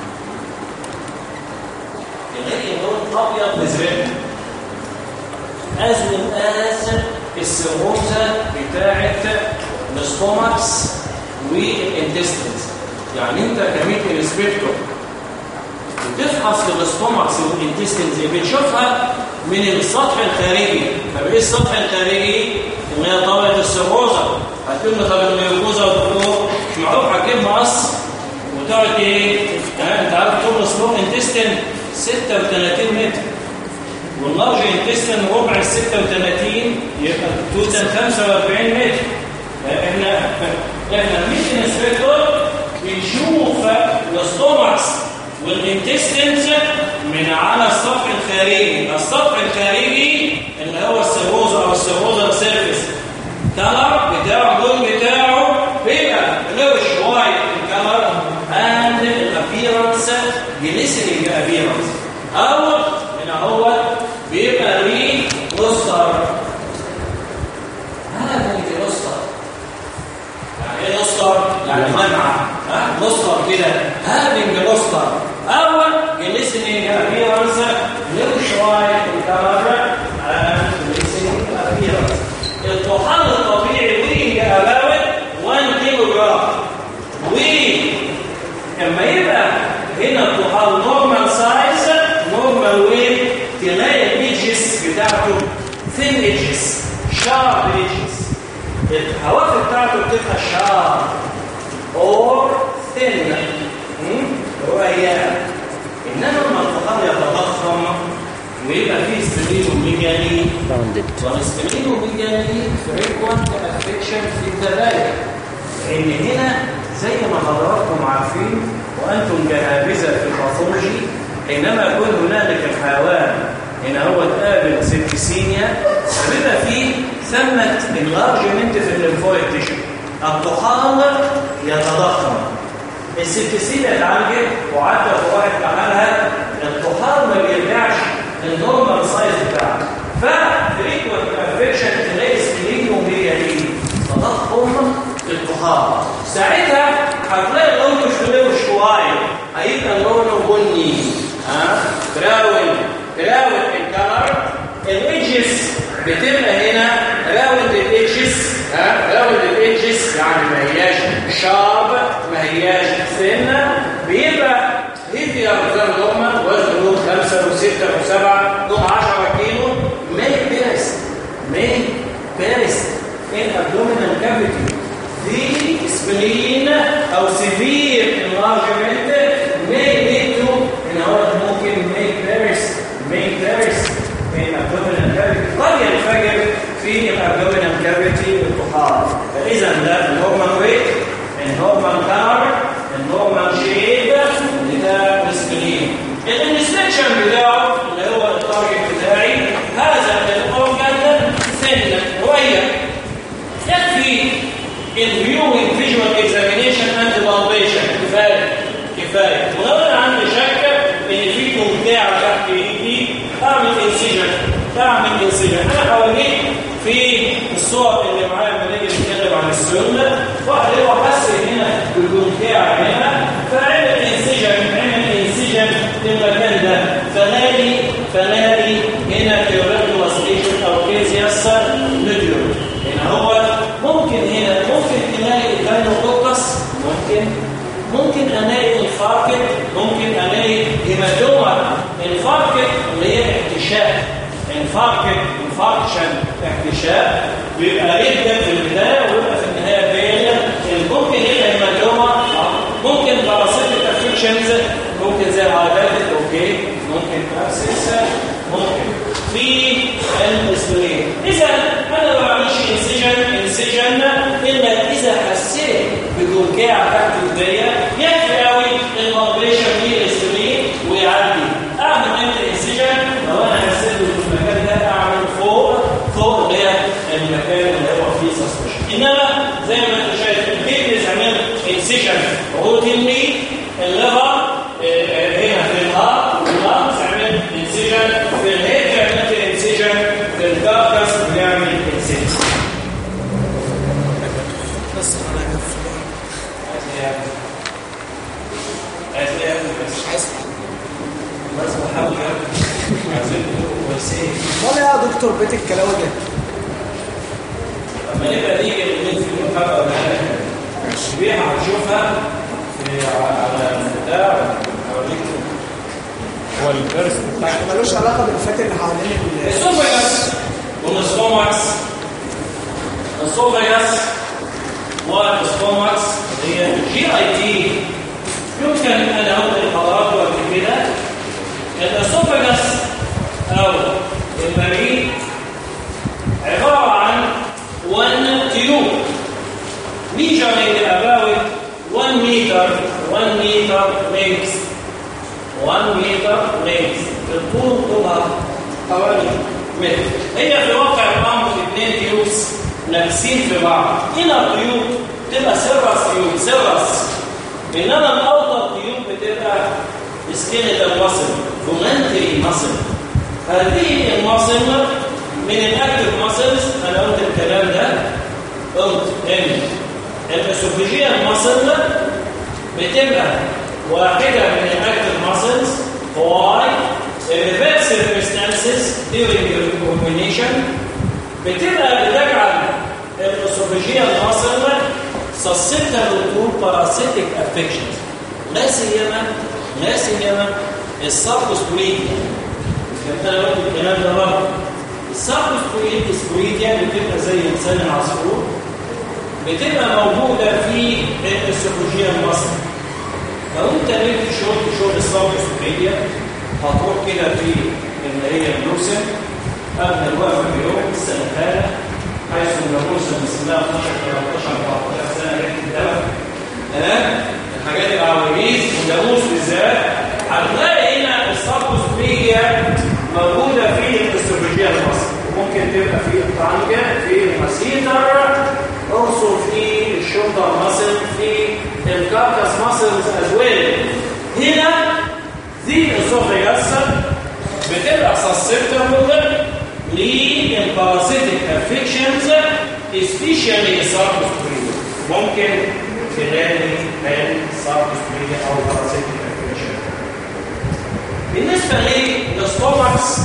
يلاقي اللون ابيض مزرق ازمن از السيروزه بتاعه الستومكس والانتستنز يعني انت كميت انسبكتور بتفحص الاستومكس والانتستنز بتشوفها من السطح الخارجي طب ايه السطح الخارجي اللي هي طبقه السيروزا هتقول لي طب الميوكوزا والدكتور مش معروف هتجيب مقص وتقعد ايه يعني انت عارف طول السلوك انتستن 36 متر واللارج انتستن ربع ال 36 يبقى توتال 45 متر احنا احنا مش انسبكتور بنشوف الاستومكس والانتستنز من على السطح الخارجي السطح الخارجي اللي هو السيروزا او السيروزا سيرفيس كلر بتاعه اللون بتاعه بيبقى بلوش وايت الكلر and الابيرنس جليسرينج ابيرنس او من هو بيبقى ري لوستر هذا اللي لوستر يعني ايه لوستر؟ يعني منعه ها لوستر كده هافنج لوستر او جليسرينج ابيرنس بلوش وايت الكلر and جليسرينج ابيرنس الطحال الطبيعي وينج اباوت 1 كيلو جرام ولما يبقى هنا الطحال نورمال سايز نورمال ويت تلاقي الايدجز بتاعته ثين ايدجز شارب ايدجز الحواف بتاعته بتبقى شارب اور ثين رؤيا انما لما الطحال يتضخم ويبقى فيه سبلينوميجالي rounded والسبلينوميجالي فريكوانت افكشن في الذبائح ان هنا زي ما حضراتكم عارفين وانتم جهابذه في الباثولوجي حينما يكون هنالك الحيوان هنا هو تقابل سيبتسينيا بيبقى فيه ثمه انلارجمنت في الليمفويد تيشو الطحال يتضخم السيبتسينيا اتعالجت وعدى واحد عملها الطحال ما بيرجعش للنورمال سايز بتاعه ففريكوانت افكشن تلاقي سبلينوميجالي تضخم الطحال ساعتها هتلاقي اللون مش بلو شوية هيبقى لونه بني ها براون براون الكلر الايدجز بتبقى هنا راوند الايدجز ها راوند الايدجز يعني ما هياش شارب ما هياش سنه بيبقى هيفير زي نورمال وزنه 5 و6 و7 له 10 كيلو ميك بيرست ميك بيرست in abdominal cavity the spleen او severe enlargement may lead to ان هو ممكن make Paris make Paris in abdominal cavity قد ينفجر في الابdominal cavity الطحال فاذا ده النورمال ويت النورمال كلر النورمال شيب بتاع السبلين الانسبكشن بتاعه اللي هو التارجت بتاعي هذا الاورجان ثن رؤيه يكفي الفيوينج فيجوال اكزامينيشن اند بالبيشن كفايه كفايه ولو انا عندي شك ان في بتاع تحت ايدي اعمل انسجن اعمل انسجن انا حواليك في الصور اللي معايا لما نيجي نتكلم عن السنه واحد هو حس هنا بالجمتاع هنا فعمل انسجن عمل انسجن في المكان ده فنادي فنادي هنا تيوريكولاس ليشن او كيزياس ميديوم هنا هو ممكن هنا ممكن تلاقي الكاينوكوكس ممكن ممكن الاقي الفاركت ممكن الاقي هيماتوما الفاركت اللي هي احتشاء الفاركت انفاركشن احتشاء بيبقى جدا في البدايه ويبقى في النهايه فين ممكن هنا هيماتوما ممكن باراسيتيك افكشنز ممكن زي الهايباتيك اوكي ممكن ابسس ممكن في الاسبرين اذا انا ما بعملش انسجن انسجن الا اذا حسيت بجرجاع تحت البدايه يكفي قوي الموبريشن في الاسبرين ويعدي اعمل امتى انسجن لو انا حسيت في المكان ده اعمل فوق فوق اللي هي المكان اللي هو فيه سسبشن انما زي ما انت شايف البيبيز عمل انسجن روتينلي الليفر هنا في الهارت واللانس عمل انسجن في الهيد عملت انسجن في الكاركس بنعمل انسجن بس انا هقفل عايز ايه يا ابني بس مش عايز بس بحاول يا ابني عايزين تقولوا كويسين امال يا دكتور بيت الكلاوي ده لما نبقى نيجي نقول في المحاضره دي هتشوفها في على البتاع هوريك هو الفيرس بتاع يعني ملوش علاقه بالفات اللي حوالين ال- الاسوفاجس والسtomachs الاسوفاجس والسtomachs هي جي اي تي يمكن ان اقول لحضراتكم قبل كده الاسوفاجس او المريء عباره عن one tube measuring about 1 meter 1 meter length 1 meter length الطول طولها حوالي متر هي في واقع الامر اثنين تيوبس نفسين في بعض هنا التيوب تبقى سيرس تيوب سيرس انما الاوتر تيوب بتبقى سكيلتال ماسل فومنتري ماسل هذه الماسل من الاكتف ماسلز انا قلت الكلام ده قلت ان الاسوفيجيال ماسل بتبقى واحدة من الاكتف ماسلز why reverse circumstances during the recombination بتبقى بتجعل الاسوفيجيال ماسل susceptible to parasitic affections لا سيما لا سيما السبكوسبوريديا كنت انا قلت الكلام ده برضه السبكوسبوريديا بتبقى زي لسان العصفور بتبقى موجوده في الاسوفيجيال ماسل لو انت نمت شغل شغل السبكوسبوريديا هتروح كده في اللي هي اللوسن قبل الوقفه بيوم السنه حيث ان اللوسن بسم الله 12 13 14 سنه ريحه الدم ها الحاجات العواجيز والناموس بالذات هتلاقي هنا السبكوسبوريديا موجوده في الاستروجيا المصري ممكن تبقى في الطعنجه في المسيتر also في الشولدر ماسل في الكاركاس ماسلز از ويل هنا دي الاسوفيجاس بتبقى susceptible للباراسيتيك افكشنز especially subcutaneous ممكن تلاقي السبكوسبوريديا او باراسيتيك افكشن بالنسبه للستومكس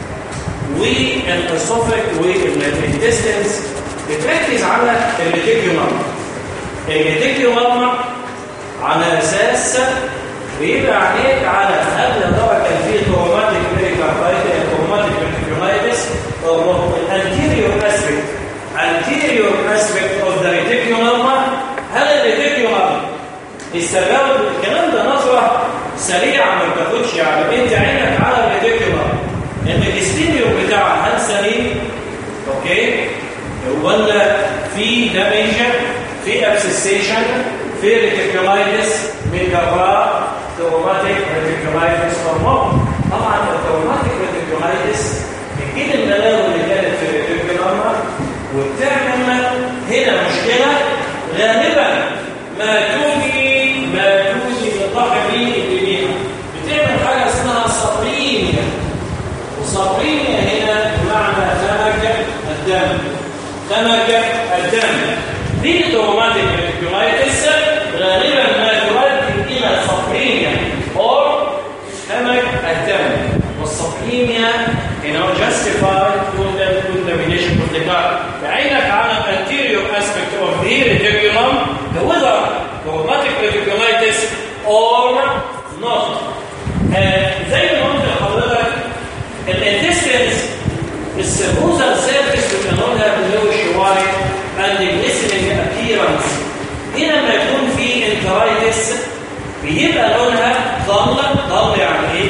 والاسوفيك والانتستنس بتركز على الريتيكيولم الريتيكيولم على اساس بيبقى عليك على قبل طبعا كان في تروماتيك ميريكاردايتس تروماتيك ميريكاردايتس الانتيريور اسبيكت anterior aspect of the reticulum هل الريتيكيولم السبب الكلام ده نظره سريعه ما بتاخدش يعني انت عينك على الريتيكيولم ان الاستيريو بتاعها هل سليم اوكي ولا في دامج في ابسيسيشن في ريتيكولايتس من جراء تروماتيك ريتيكولايتس هرمون طبعا التروماتيك ريتيكولايتس بتجيب الملاوي اللي كانت في الريتيكولوما وبتعمل هنا مشكله غالبا ما توجي ما توجي للطاقمين اللي بيها بتعمل حاجه اسمها صبرينيا وصبرينيا هنا بمعنى سمك الدم سمك الدم دي تروماتيك ريتيكولايتس غالبا ما تؤدي الى صبرينيا او سمك الدم والصبرينيا you know justified contamination of the gut بعينك على anterior aspect of the reticulum whether traumatic reticulitis or not آه، زي ما قلت لحضرتك الانتستنس السيروزال سيرفيس بنقولها بلوش وايت and glistening appearance هنا لما يكون في انترايتس بيبقى لونها ضل ضل يعني ايه؟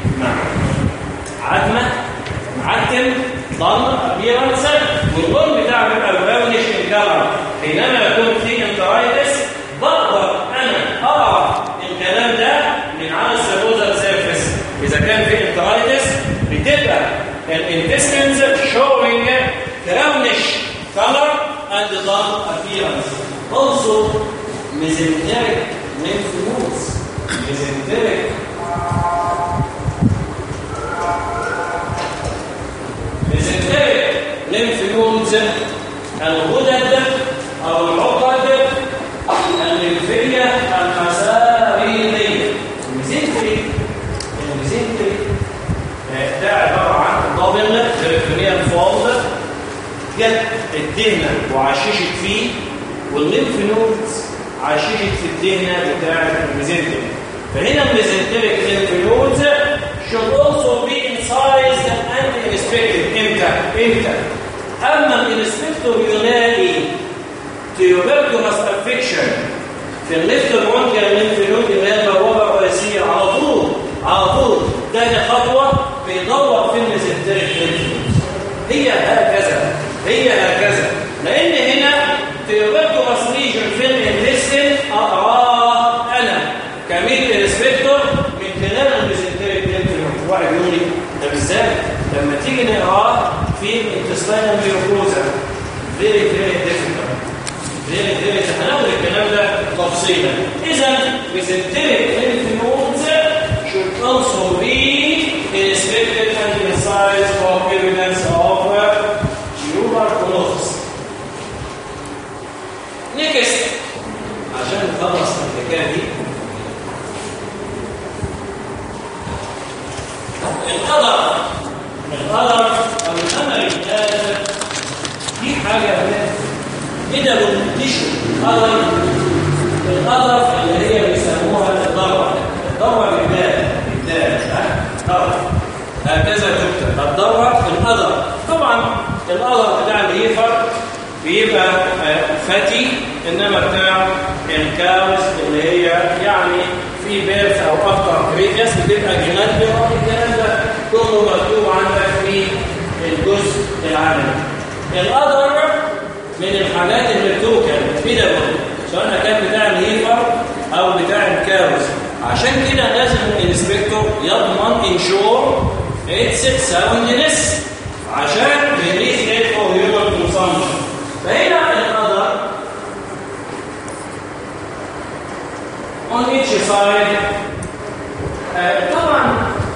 عدمه معتم ضل ابيرنس واللون بتاعه بيبقى براونش ان كلر حينما يكون في انترايتس بقدر انا ارى الكلام ده من على السيروزال سيرفيس اذا كان في انترايتس بتبقى الانتستنز showing brownish color and dull appearance also mesenteric lymph nodes mesenteric mesenteric lymph nodes الغدد او العقد الليمفيه المساريريه الميزنتري الميزنتري ده عباره عن دبل تريكونيال فولد جت الدهنه وعششت فيه والليمف نودز عششت الدهنه بتاعه الميزنتريك فهنا الميزنتريك لينفينودز should also be incised and inspected امتى؟ امتى؟ اما الانسبكتور يلاقي تيوبركلوس افكشن في الليفت برونكيال لينفينود اللي هي البوابه الرئيسيه على طول على طول تاني خطوه بيدور في الميزنتريك لينفينود هي هكذا هي هكذا لان هنا تيوبركلوس ريجن في الانتستين اقراه انا كميل انسبكتور من خلال الميزنتريك لينفينود واحد يقول لي طب ازاي لما تيجي نقراه في الانتستينال ميوكوزا فيري فيري ديفيكالت فيري فيري هناخد الكلام ده تفصيلا اذا mesenteric lymph nodes should also be inspected and incised for evidence of tuberculosis next عشان نخلص الحكايه دي القدر القدر او الامل الثالث دي حاجه كده بالتيشو قدر القدر اللي هي بيسموها الضرع الضرع بالدال بالدال ها ضرع هكذا تكتب الضرع القدر طبعا القدر بتاع الهيفر بيبقى فاتي انما بتاع الكاوز اللي هي يعني في بيرث او اكتر بريفيس بتبقى جنات الكلام ده كله مكتوب عندك في الجزء العملي القدر من الحاجات اللي بتوكل في دواء سواء كان بتاع الهيفر او بتاع الكاوز عشان كده لازم الانسبكتور يضمن انشور اتس ساوندنس عشان ريليز ات فور هيومن كونسامشن فهنا القدر on each side آه طبعا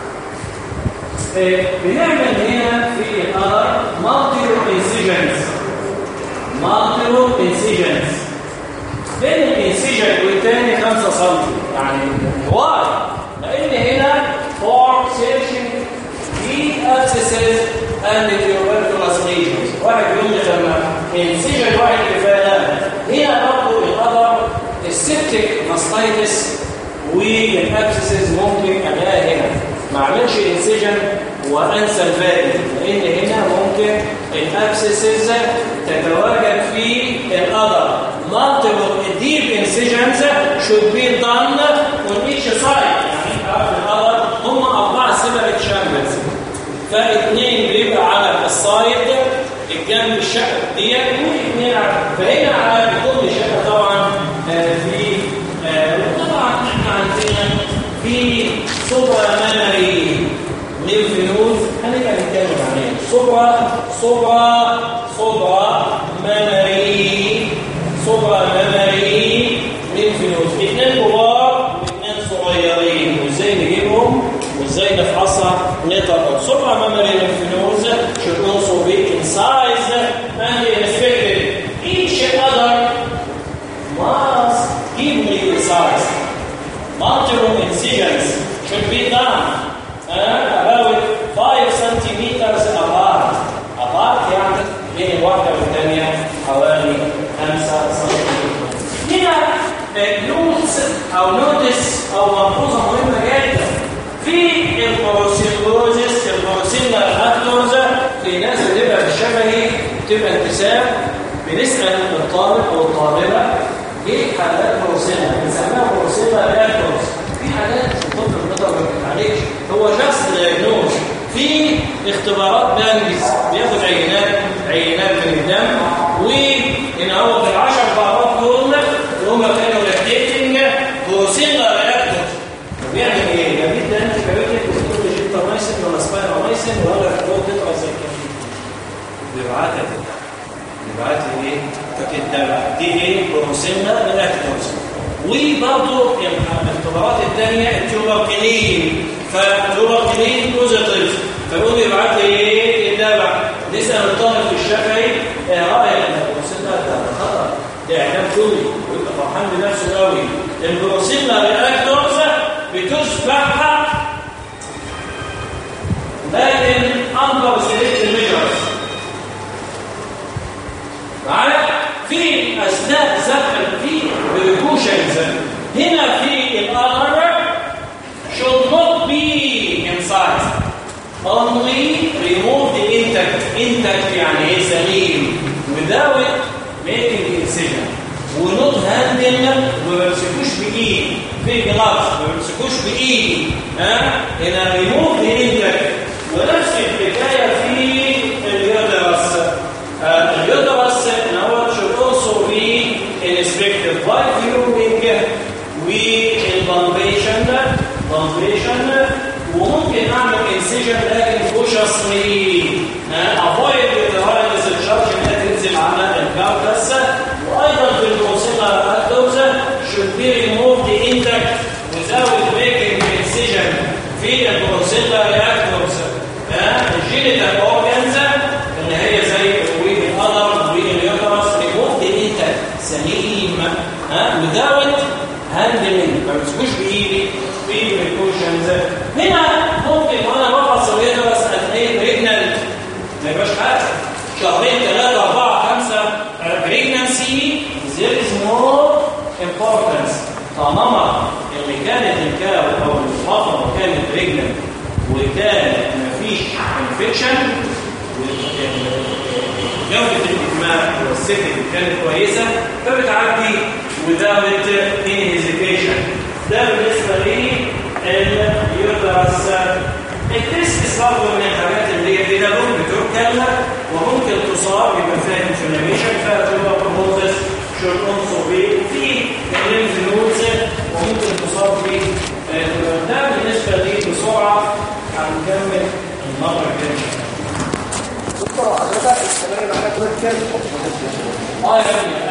آه بنعمل هنا في القدر multiple incisions multiple incisions بين الانسجن والتاني 5 سم يعني واي لان هنا for searching the abscesses and the tuberculous regions واحد يقول لي لما انسجن واحد كفايه هنا برضه القدر السبتك ماستايتس والابسسز ممكن الاقيها هنا ما اعملش انسجن وانسى الباقي لان هنا ممكن الابسسز تتواجد في القدر multiple deep incisions should be done on each side يعني في القدر هم اربعه سيبريت شامبرز فاثنين بيبقى على السايد الجنب الشقه ديت واثنين فهنا على كل شقه طبعا في طبعا احنا عندنا في صبرا ممري ليمف نود هنبقى نتكلم عليه صبرا صبرا صبرا ممري صبرا ممري ليمف نود اثنين كبار واثنين صغيرين وازاي نجيبهم وازاي نفحصها نقدر صبرا ممري ليمف نود should also be incised and inspected each other must evenly incised multiple incisions should be done uh, about 5 centimeters apart apart يعني بين الواحدة والثانية حوالي 5 سنتيمتر هنا نوتس أو نوتس أو ملحوظة مهمة جدا في البروسيلوزيس البروسيلا اكتورز في ناس بتبقى الشفهي بتبقى انتساب بنسأل الطالب أو الطالبة ايه حالات بروسيلا بنسميها بروسيلا اكتورز في حالات الطب البيطري ما بتتعالجش هو شخص دايجنوز في اختبارات بانجز بياخد عينات عينات من الدم وان هو في العشر بعضات دول اللي هم كانوا لاكتيتنج بروسيلا رياكتور بيعمل ايه؟ جميل ده انت كبيرتك وتقول لي جيبتامايسين ولا سبايرامايسين ولا فلو تطلع زي كده بيبعتها كده بيبعت لي ايه؟ فكده دي ايه؟ بروسيلا رياكتورز وبرضه الاختبارات الثانيه التيوبركلين فالتيوبركلين بوزيتيف فيقول لي ابعت لي ايه يتابع نسال الطالب في الشافعي ايه رايك ان البروسيلا ده خطر ده اعلام كلي ويبقى فرحان بنفسه قوي البروسيلا رياكتورز بتسبح لكن اندر سيلكت ميجرز معايا في اثناء زرع في بريكوشنز هنا في الأمر should not be inside only remove the intact intact يعني ايه سليم without making incision ونوت هاندل ما بمسكوش بايد في جلافز ما بمسكوش بايدي ها هنا ريموف the intact ونفس الحكايه في اليودرس آه، اليودرس ان هو should also be inspected by viewing والبالبيشن بالبيشن وممكن اعمل انسجن لكن كوشسلي افويد الراينس الشارج انها تنزل على الكاركس وايضا في الكونسيلر اكتوز should be removed intact without making incision في الكونسيلر اكتوز الجينيتال اورجانز اللي هي زي والقدر واليوترس removed intact سليم ها without handling ما بمسكوش بايدي في precautions هنا ممكن وانا بفحص اليوترس الاقي بريجننت ما يبقاش حاجه شهرين ثلاثه اربعه خمسه بريجننسي there is more importance طالما اللي كانت الكاو او الفطره كانت بريجننت وكان مفيش انفكشن جودة الإجماع والسكن كانت كويسة فبتعدي without any hesitation ده بالنسبة لي اليوترس التست برضه من الحاجات اللي هي كده ممكن تركب وممكن تصاب يبقى فيها انفلاميشن فتبقى بروموزس should also be في الليمف نودز وممكن تصاب في ده بالنسبة لي بسرعة هنكمل المرة الجاية دكتور حضرتك استمر معانا كمان كام اه يا ابني